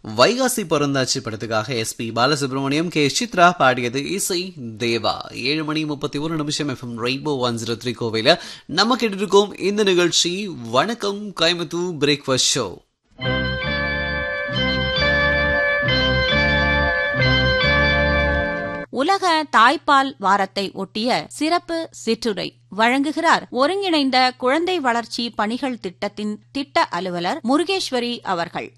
வைகாசி பிறந்தாச்சு படத்துக்காக SP Balasubramaniam K Chitra பாடியது இசை தேவா ஏழு மணி முப்பத்தி ஒரு நிமிஷம் FM rainbow one zero three கோவையில் நம்ம கேட்டு இருக்கோம் இந்த நிகழ்ச்சி வணக்கம் கோயம்புத்தூர் பிரேக்ஃபாஸ்ட் ஷோ உலக தாய்ப்பால் வாரத்தை ஒட்டிய சிறப்பு சிற்றுரை வழங்குகிறார் ஒருங்கிணைந்த குழந்தை வளர்ச்சி பணிகள் திட்டத்தின் திட்ட அலுவலர் முருகேஸ்வரி அவர்கள்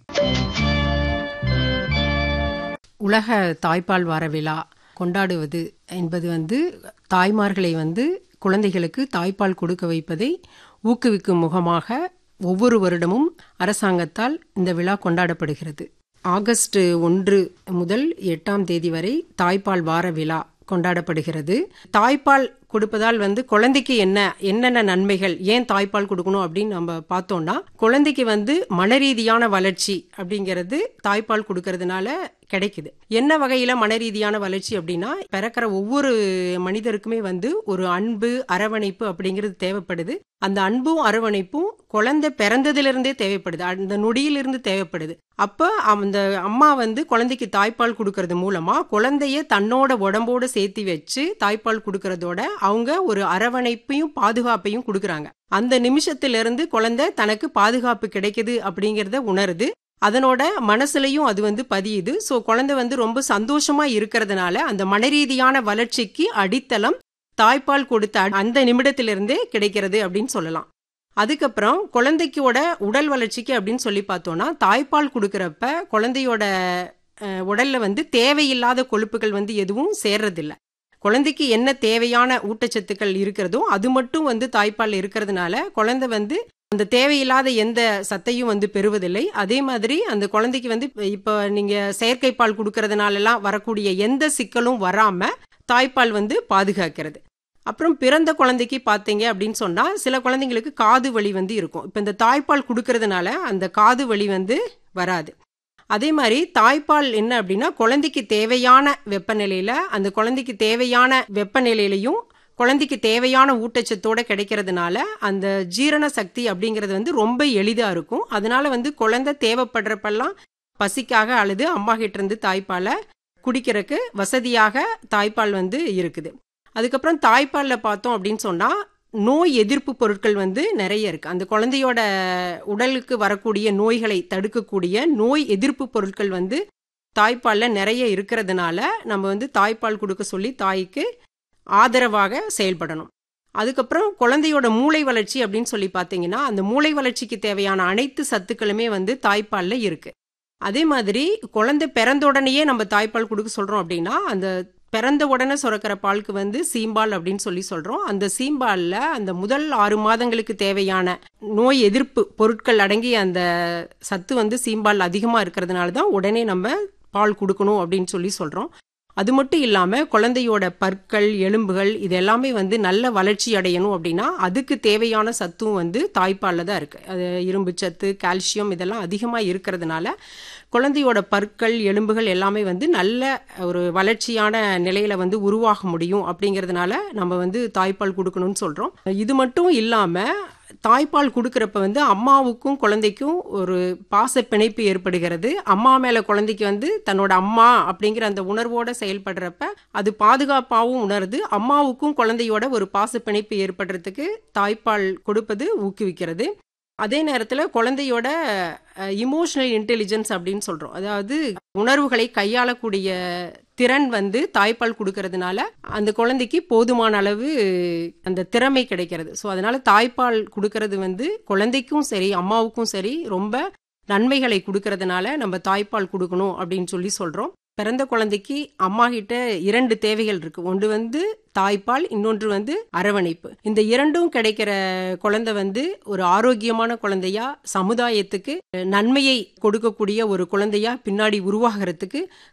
உலக தாய்ப்பால் வார விழா கொண்டாடுவது என்பது வந்து தாய்மார்களை வந்து குழந்தைகளுக்கு தாய்ப்பால் கொடுக்க வைப்பதை ஊக்குவிக்கும் முகமாக ஒவ்வொரு வருடமும் அரசாங்கத்தால் இந்த விழா கொண்டாடப்படுகிறது ஆகஸ்ட் ஒன்று முதல் எட்டாம் தேதி வரை தாய்ப்பால் வார விழா கொண்டாடப்படுகிறது தாய்ப்பால் கொடுப்பதால் வந்து குழந்தைக்கு என்ன என்னென்ன நன்மைகள் ஏன் தாய்ப்பால் கொடுக்கணும் அப்படின்னு நம்ம பார்த்தோம்னா குழந்தைக்கு வந்து மனரீதியான வளர்ச்சி அப்படிங்கிறது தாய்ப்பால் கொடுக்கறதுனால கிடைக்குது என்ன வகையில மனரீதியான வளர்ச்சி அப்படின்னா பிறக்கிற ஒவ்வொரு மனிதருக்குமே வந்து ஒரு அன்பு அரவணைப்பு அப்படிங்கிறது தேவைப்படுது அந்த அன்பும் அரவணைப்பும் குழந்தை பிறந்ததிலிருந்தே தேவைப்படுது அந்த நொடியிலிருந்து தேவைப்படுது அப்ப அந்த அம்மா வந்து குழந்தைக்கு தாய்ப்பால் கொடுக்கறது மூலமா குழந்தைய தன்னோட உடம்போட சேர்த்து வச்சு தாய்ப்பால் கொடுக்கறதோட அவங்க ஒரு அரவணைப்பையும் பாதுகாப்பையும் கொடுக்கறாங்க அந்த நிமிஷத்திலிருந்து குழந்தை தனக்கு பாதுகாப்பு கிடைக்குது அப்படிங்கறத உணருது அதனோட மனசுலயும் அது வந்து பதியுது சோ குழந்தை வந்து ரொம்ப சந்தோஷமா இருக்கிறதுனால அந்த மனரீதியான வளர்ச்சிக்கு அடித்தளம் தாய்ப்பால் கொடுத்த அந்த நிமிடத்திலிருந்தே கிடைக்கிறது அப்படின்னு சொல்லலாம் அதுக்கப்புறம் குழந்தைக்கோட உடல் வளர்ச்சிக்கு அப்படின்னு சொல்லி பார்த்தோம்னா தாய்ப்பால் கொடுக்கறப்ப குழந்தையோட உடல்ல வந்து தேவையில்லாத கொழுப்புகள் வந்து எதுவும் சேர்றதில்ல குழந்தைக்கு என்ன தேவையான ஊட்டச்சத்துக்கள் இருக்கிறதோ அது மட்டும் வந்து தாய்ப்பால் இருக்கிறதுனால குழந்தை வந்து அந்த தேவையில்லாத எந்த சத்தையும் வந்து பெறுவதில்லை அதே மாதிரி அந்த குழந்தைக்கு வந்து இப்போ நீங்க செயற்கை பால் கொடுக்கறதுனாலலாம் வரக்கூடிய எந்த சிக்கலும் வராம தாய்ப்பால் வந்து பாதுகாக்கிறது அப்புறம் பிறந்த குழந்தைக்கு பார்த்தீங்க அப்படின்னு சொன்னா சில குழந்தைங்களுக்கு காது வலி வந்து இருக்கும் இப்போ இந்த தாய்ப்பால் கொடுக்கறதுனால அந்த காது வலி வந்து வராது அதே மாதிரி தாய்ப்பால் என்ன அப்படின்னா குழந்தைக்கு தேவையான வெப்பநிலையில அந்த குழந்தைக்கு தேவையான வெப்பநிலையிலையும் குழந்தைக்கு தேவையான ஊட்டச்சத்தோட கிடைக்கிறதுனால அந்த ஜீரண சக்தி அப்படிங்கிறது வந்து ரொம்ப எளிதா இருக்கும் அதனால வந்து குழந்தை தேவைப்படுறப்பெல்லாம் பசிக்காக அல்லது அம்மா கிட்ட இருந்து தாய்ப்பாலை குடிக்கிறதுக்கு வசதியாக தாய்ப்பால் வந்து இருக்குது அதுக்கப்புறம் தாய்ப்பால்ல பார்த்தோம் அப்படின்னு சொன்னா நோய் எதிர்ப்பு பொருட்கள் வந்து நிறைய இருக்கு அந்த குழந்தையோட உடலுக்கு வரக்கூடிய நோய்களை தடுக்கக்கூடிய நோய் எதிர்ப்பு பொருட்கள் வந்து தாய்ப்பால்ல நிறைய இருக்கிறதுனால நம்ம வந்து தாய்ப்பால் கொடுக்க சொல்லி தாய்க்கு ஆதரவாக செயல்படணும் அதுக்கப்புறம் குழந்தையோட மூளை வளர்ச்சி அப்படின்னு சொல்லி பார்த்தீங்கன்னா அந்த மூளை வளர்ச்சிக்கு தேவையான அனைத்து சத்துக்களுமே வந்து தாய்ப்பால்ல இருக்கு அதே மாதிரி குழந்தை பிறந்த உடனேயே நம்ம தாய்ப்பால் கொடுக்க சொல்றோம் அப்படின்னா அந்த பிறந்த உடனே சுரக்கிற பாலுக்கு வந்து சீம்பால் அப்படின்னு சொல்லி சொல்றோம் அந்த சீம்பால்ல அந்த முதல் ஆறு மாதங்களுக்கு தேவையான நோய் எதிர்ப்பு பொருட்கள் அடங்கிய அந்த சத்து வந்து சீம்பால் அதிகமா இருக்கிறதுனால தான் உடனே நம்ம பால் கொடுக்கணும் அப்படின்னு சொல்லி சொல்றோம் அது மட்டும் இல்லாம குழந்தையோட பற்கள் எலும்புகள் இது எல்லாமே வந்து நல்ல வளர்ச்சி அடையணும் அப்படின்னா அதுக்கு தேவையான சத்தும் வந்து தாய்ப்பால்ல தான் இருக்கு அது இரும்பு சத்து கால்சியம் இதெல்லாம் அதிகமா இருக்கிறதுனால குழந்தையோட பற்கள் எலும்புகள் எல்லாமே வந்து நல்ல ஒரு வளர்ச்சியான நிலையில வந்து உருவாக முடியும் அப்படிங்கிறதுனால நம்ம வந்து தாய்ப்பால் கொடுக்கணும்னு சொல்றோம் இது மட்டும் இல்லாம தாய்ப்பால் கொடுக்கறப்ப வந்து அம்மாவுக்கும் குழந்தைக்கும் ஒரு பாச பிணைப்பு ஏற்படுகிறது அம்மா மேல குழந்தைக்கு வந்து தன்னோட அம்மா அப்படிங்கிற அந்த உணர்வோட செயல்படுறப்ப அது பாதுகாப்பாகவும் உணருது அம்மாவுக்கும் குழந்தையோட ஒரு பாச பிணைப்பு ஏற்படுறதுக்கு தாய்ப்பால் கொடுப்பது ஊக்குவிக்கிறது அதே நேரத்தில் குழந்தையோட இமோஷனல் இன்டெலிஜென்ஸ் அப்படின்னு சொல்றோம் அதாவது உணர்வுகளை கையாளக்கூடிய திறன் வந்து தாய்ப்பால் கொடுக்கறதுனால அந்த குழந்தைக்கு போதுமான அளவு அந்த திறமை கிடைக்கிறது ஸோ அதனால தாய்ப்பால் கொடுக்கறது வந்து குழந்தைக்கும் சரி அம்மாவுக்கும் சரி ரொம்ப நன்மைகளை கொடுக்கறதுனால நம்ம தாய்ப்பால் கொடுக்கணும் அப்படின்னு சொல்லி சொல்றோம் பிறந்த குழந்தைக்கு அம்மா கிட்ட இரண்டு தேவைகள் இருக்கு ஒன்று வந்து தாய்ப்பால் இன்னொன்று வந்து அரவணைப்பு இந்த இரண்டும் கிடைக்கிற குழந்தை வந்து ஒரு ஆரோக்கியமான குழந்தையா சமுதாயத்துக்கு நன்மையை கொடுக்கக்கூடிய ஒரு குழந்தையா பின்னாடி உருவாகிறதுக்கு